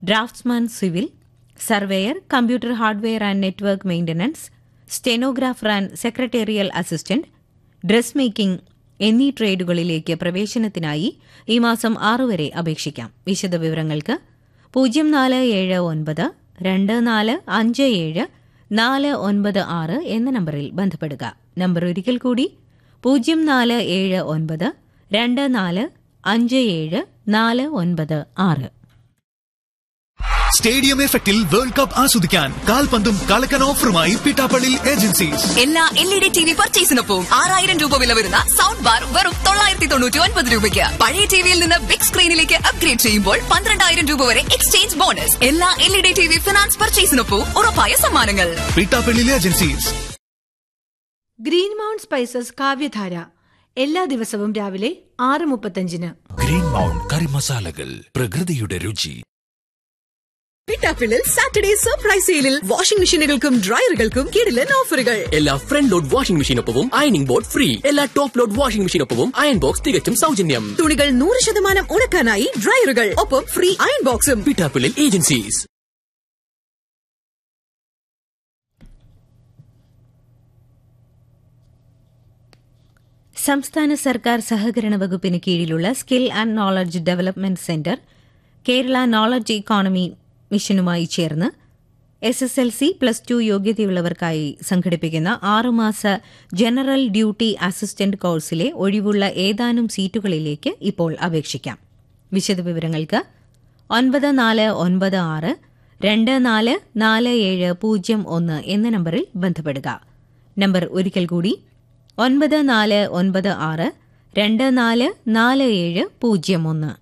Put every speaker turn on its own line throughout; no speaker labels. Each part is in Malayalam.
draughtsman civil surveyor computer hardware and network maintenance stenographer and secretarial assistant dress making എന്നീ ട്രേഡുകളിലേക്ക് പ്രവേശനത്തിനായി ഈ മാസം ആറ് വരെ അപേക്ഷിക്കാം വിശദവിവരങ്ങൾക്ക് പൂജ്യം നാല് ഏഴ് ഒൻപത് രണ്ട് നാല് അഞ്ച് ഏഴ് നാല് ഒൻപത് ആറ് എന്ന നമ്പറിൽ ബന്ധപ്പെടുക നമ്പർ ഒരിക്കൽ കൂടി പൂജ്യം നാല് ഏഴ് ഒൻപത് രണ്ട് നാല് അഞ്ച് ഏഴ് നാല് ഒൻപത് ആറ്
സ്റ്റേഡിയം എഫക്റ്റിൽ വേൾഡ് കപ്പ് ആസ്വദിക്കാൻ കാൽപന്തും കളക്കൻ ഓഫറുമായി പിട്ടാപ്പള്ളി ഏജൻസീസ്
എല്ലാ L E D T V പർച്ചേസിനൊപ്പം ആറായിരം രൂപ വില വരുന്ന സൗണ്ട് ബാർ വെറും തൊള്ളായിരത്തി തൊണ്ണൂറ്റി ഒൻപത് രൂപയ്ക്ക് പഴയ ടിവിയിൽ നിന്ന് ബിഗ് സ്ക്രീനിലേക്ക് അപ്ഗ്രേഡ് ചെയ്യുമ്പോൾ പന്ത്രണ്ടായിരം രൂപ വരെ എക്സ്ചേഞ്ച് ബോണസ് എല്ലാ L E D T V finance പർച്ചേസിനൊപ്പം ഉറപ്പായ സമ്മാനങ്ങൾ
Pittappillil agencies
green mount spices Kavyadhara എല്ലാ ദിവസവും രാവിലെ ആറ് മുപ്പത്തഞ്ചിന്
ഗ്രീൻ മൗണ്ട് കറി മസാലകൾ പ്രകൃതിയുടെ രുചി
പിട്ടാപ്പിളിൽ സാറ്റർഡേ സർപ്രൈസ് സെയിലിൽ വാഷിംഗ് മെഷീനുകൾക്കും ഡ്രയറുകൾക്കും കിടിലൻ ഓഫറുകൾ
എല്ലാ ഫ്രണ്ട് ലോഡ് വാഷിംഗ് മെഷീനൊപ്പവും അയണിംഗ് ബോർഡ് ഫ്രീ എല്ലാ ടോപ്പ് ലോഡ് വാഷിംഗ് മെഷീനൊപ്പവും അയൺ ബോക്സ് തികച്ചും സൗജന്യം
തുണികൾ നൂറ് ശതമാനം ഉണക്കാനായി ഡ്രയറുകൾ ഒപ്പം ഫ്രീ അയൺ ബോക്സും
പിട്ടാപ്പിളിൽ ഏജൻസീസ്
സംസ്ഥാന സർക്കാർ സഹകരണ വകുപ്പിന് കീഴിലുള്ള skill and knowledge development centre Kerala knowledge economy മിഷനുമായി ചേർന്ന് S S L C plus two യോഗ്യതയുള്ളവർക്കായി സംഘടിപ്പിക്കുന്ന ആറുമാസ ജനറൽ ഡ്യൂട്ടി അസിസ്റ്റന്റ് കോഴ്സിലെ ഒഴിവുള്ള ഏതാനും സീറ്റുകളിലേക്ക് ഇപ്പോൾ അപേക്ഷിക്കാം വിശദവിവരങ്ങൾക്ക് ഒൻപത് നാല് ഒൻപത് ആറ് രണ്ട് നാല് നാല് ഏഴ് പൂജ്യം ഒന്ന് എന്ന നമ്പറിൽ ബന്ധപ്പെടുക നമ്പർ ഒരിക്കൽ കൂടി ഒൻപത് നാല് ഒൻപത് ആറ് രണ്ട് നാല് നാല് ഏഴ് പൂജ്യം ഒന്ന്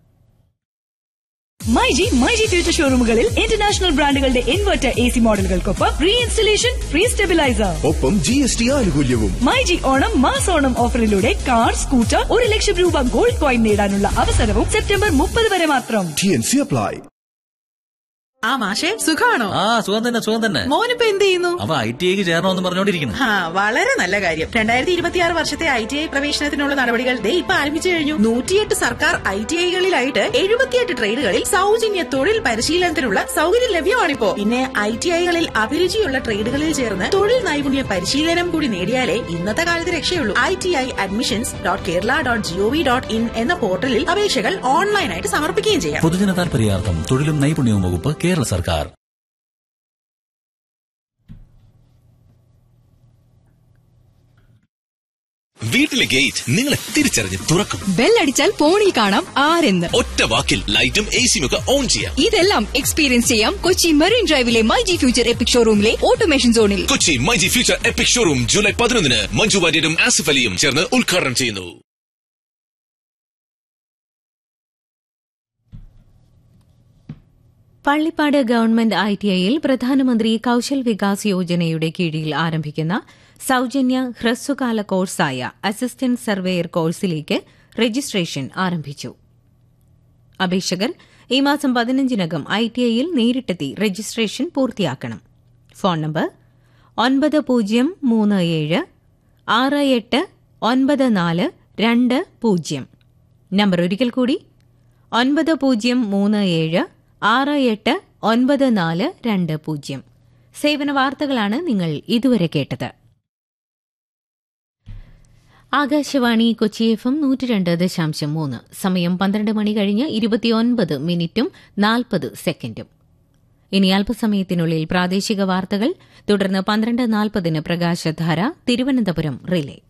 മൈജി മൈജി ഫ്യൂച്ചർ ഷോറൂമുകളിൽ ഇന്റർനാഷണൽ ബ്രാൻഡുകളുടെ ഇൻവെർട്ടർ എ സി മോഡലുകൾക്കൊപ്പം ഫ്രീ ഇൻസ്റ്റലേഷൻ ഫ്രീ സ്റ്റെബിലൈസർ
ഒപ്പം ജി എസ് ടി ആനുകൂല്യവും
മൈജി ഓണം മാസ് ഓണം ഓഫറിലൂടെ കാർ സ്കൂട്ടർ ഒരു ലക്ഷം രൂപ ഗോൾഡ് കോയിൻ നേടാനുള്ള അവസരവും സെപ്റ്റംബർ മുപ്പത് വരെ മാത്രം
ടി എൻ സി അപ്ലൈ
ആ മാഷെ സുഖാണോ
ആ സുഖം തന്നെ സുഖം തന്നെ
മോനിപ്പോ എന്ത് ചെയ്യുന്നു
അവ ഐ ടി ഐക്ക് ചേരണമെന്ന് പറഞ്ഞോണ്ടിരിക്കുന്നു
ആ വളരെ നല്ല കാര്യം രണ്ടായിരത്തി ഇരുപത്തിയാറ് വർഷത്തെ ഐ ടി ഐ പ്രവേശനത്തിനുള്ള നടപടികൾ ദേ ഇപ്പൊ ആരംഭിച്ചു കഴിഞ്ഞു നൂറ്റിയെട്ട് സർക്കാർ ഐ ടി ഐകളിലായിട്ട് എഴുപത്തിയെട്ട് ട്രേഡുകളിൽ സൗജന്യ തൊഴിൽ പരിശീലനത്തിനുള്ള സൗകര്യം ലഭ്യമാണിപ്പോ പിന്നെ ഐ ടി ഐകളിൽ അഭിരുചിയുള്ള ട്രേഡുകളിൽ ചേർന്ന് തൊഴിൽ നൈപുണ്യ പരിശീലനം കൂടി നേടിയാലേ ഇന്നത്തെ കാലത്ത് രക്ഷയുള്ളൂ I T I admissions dot Kerala dot GOV dot in എന്ന പോർട്ടലിൽ അപേക്ഷകൾ ഓൺലൈനായിട്ട് സമർപ്പിക്കുകയും ചെയ്യാം
പൊതുജന താൽപര്യാർത്ഥം തൊഴിലും നൈപുണ്യവും വകുപ്പ് കേരള സർക്കാർ
വീട്ടിലെ ഗേറ്റ് നിങ്ങളെ തിരിച്ചറിഞ്ഞ് തുറക്കും
ബെല്ലടിച്ചാൽ ഫോണിൽ കാണാം ആരെന്ന്
ഒറ്റ വാക്കിൽ ലൈറ്റും എ സിയും ഒക്കെ ഓൺ ചെയ്യാം
ഇതെല്ലാം എക്സ്പീരിയൻസ് ചെയ്യാം കൊച്ചി മറീൻ ഡ്രൈവിലെ മൈജി ഫ്യൂച്ചർ എപ്പിക് ഷോറൂമിലെ ഓട്ടോമേഷൻ സോണിൽ
Kochi myG future epic showroom July പതിനൊന്നിന് മഞ്ജു വാര്യരും ആസിഫ് അലിയും ചേർന്ന് ഉദ്ഘാടനം ചെയ്യുന്നു
പള്ളിപ്പാട് ഗവൺമെന്റ് ഐ ടി ഐയിൽ പ്രധാനമന്ത്രി കൌശൽ വികാസ് യോജനയുടെ കീഴിൽ ആരംഭിക്കുന്ന സൌജന്യ ഹ്രസ്വകാല കോഴ്സായ അസിസ്റ്റന്റ് സർവേയർ കോഴ്സിലേക്ക് രജിസ്ട്രേഷൻ ആരംഭിച്ചു അപേക്ഷകർ ഈ മാസം പതിനഞ്ചിനകം ഐ ടി ഐയിൽ നേരിട്ടെത്തി രജിസ്ട്രേഷൻ പൂർത്തിയാക്കണം ഫോൺ നമ്പർ ഒൻപത് പൂജ്യം മൂന്ന് ഏഴ് ആറ് എട്ട് ഒൻപത് നാല് രണ്ട് പൂജ്യം നമ്പർ ഒരിക്കൽ കൂടി ഒൻപത് പൂജ്യം മൂന്ന് ഏഴ് ആറ് എട്ട് ഒൻപത് നാല് രണ്ട് പൂജ്യം സേവന വാർത്തകളാണ് നിങ്ങൾ ഇതുവരെ കേട്ടത് ആകാശവാണി കൊച്ചി എഫ് എം നൂറ്റി രണ്ട് ദശാംശം മൂന്ന് സമയം പന്ത്രണ്ട് മണി കഴിഞ്ഞ് ഇരുപത്തിയൊൻപത് മിനിറ്റും നാൽപ്പത് സെക്കൻഡും ഇനി അല്പസമയത്തിനുള്ളിൽ പ്രാദേശിക വാർത്തകൾ തുടർന്ന് പന്ത്രണ്ട് നാൽപ്പതിന് പ്രകാശധാര തിരുവനന്തപുരം റിലേ